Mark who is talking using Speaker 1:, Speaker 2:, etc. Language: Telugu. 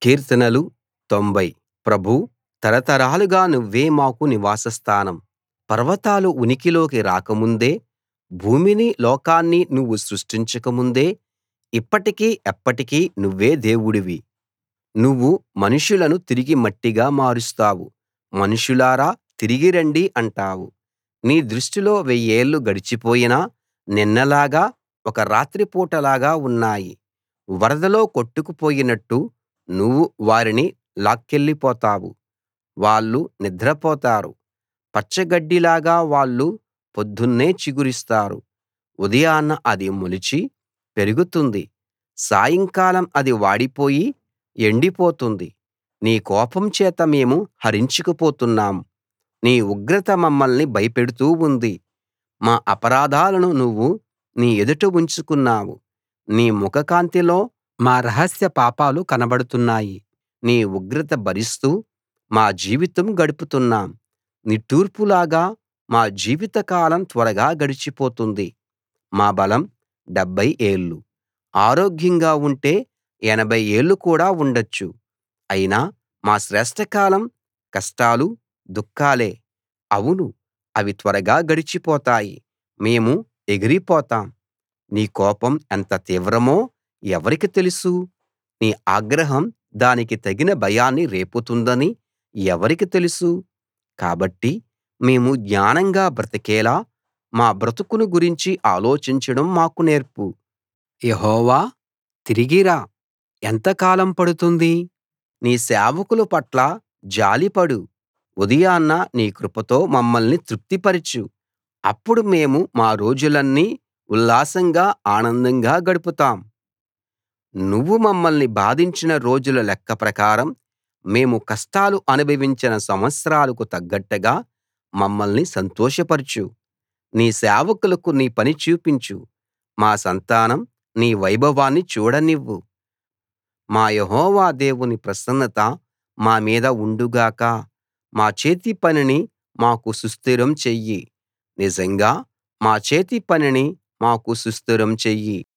Speaker 1: కీర్తనలు 90 ప్రభూ తరతరాలుగా నువ్వే మాకు నివాసస్థానం పర్వతాలు ఉనికిలోకి రాకముందే భూమినీ లోకాన్నీ నువ్వు సృష్టించక ముందే ఇప్పటికీ ఎప్పటికీ నువ్వే దేవుడివి నువ్వు మనుషులను తిరిగి మట్టిగా మారుస్తావు మనుషులారా తిరిగి రండి అంటావు నీ దృష్టిలో వెయ్యేళ్ళు గడిచిపోయినా నిన్నలాగా ఒక రాత్రిపూటలాగా ఉన్నాయి వరదలో కొట్టుకుపోయినట్టు నువ్వు వారిని లాక్కెళ్ళిపోతావు వాళ్ళు నిద్రపోతారు పచ్చగడ్డిలాగా వాళ్ళు పొద్దున్నే చిగురిస్తారు ఉదయాన అది మొలిచి పెరుగుతుంది సాయంకాలం అది వాడిపోయి ఎండిపోతుంది నీ కోపం చేత మేము హరించుకుపోతున్నాం నీ ఉగ్రత మమ్మల్ని భయపెడుతూ ఉంది మా అపరాధాలను నువ్వు నీ ఎదుట ఉంచుకున్నావు నీ ముఖకాంతిలో మా రహస్య పాపాలు కనబడుతున్నాయి నీ ఉగ్రత భరిస్తూ మా జీవితం గడుపుతున్నాం నిట్టూర్పులాగా మా జీవితకాలం త్వరగా గడిచిపోతుంది మా బలం డెబ్భై ఏళ్ళు ఆరోగ్యంగా ఉంటే ఎనభై ఏళ్ళు కూడా ఉండొచ్చు అయినా మా శ్రేష్ఠకాలం కష్టాలు దుఃఖాలే అవును అవి త్వరగా గడిచిపోతాయి మేము ఎగిరిపోతాం నీ కోపం ఎంత తీవ్రమో ఎవరికి తెలుసు నీ ఆగ్రహం దానికి తగిన భయాన్ని రేపుతుందని ఎవరికి తెలుసు కాబట్టి మేము జ్ఞానంగా బ్రతికేలా మా బ్రతుకును గురించి ఆలోచించడం మాకు నేర్పు యెహోవా తిరిగి రా ఎంతకాలం పడుతుంది నీ సేవకుల పట్ల జాలిపడు ఉదయాన నీ కృపతో మమ్మల్ని తృప్తిపరచు అప్పుడు మేము మా రోజులన్నీ ఉల్లాసంగా ఆనందంగా గడుపుతాం నువ్వు మమ్మల్ని బాధించిన రోజుల లెక్క ప్రకారం మేము కష్టాలు అనుభవించిన సంవత్సరాలకు తగ్గట్టుగా మమ్మల్ని సంతోషపరచు నీ సేవకులకు నీ పని చూపించు మా సంతానం నీ వైభవాన్ని చూడనివ్వు మా యెహోవా దేవుని ప్రసన్నత మా మీద ఉండు గాక మా చేతి పనిని మాకు సుస్థిరం చెయ్యి నిజంగా మా చేతి పనిని మాకు సుస్థిరం చెయ్యి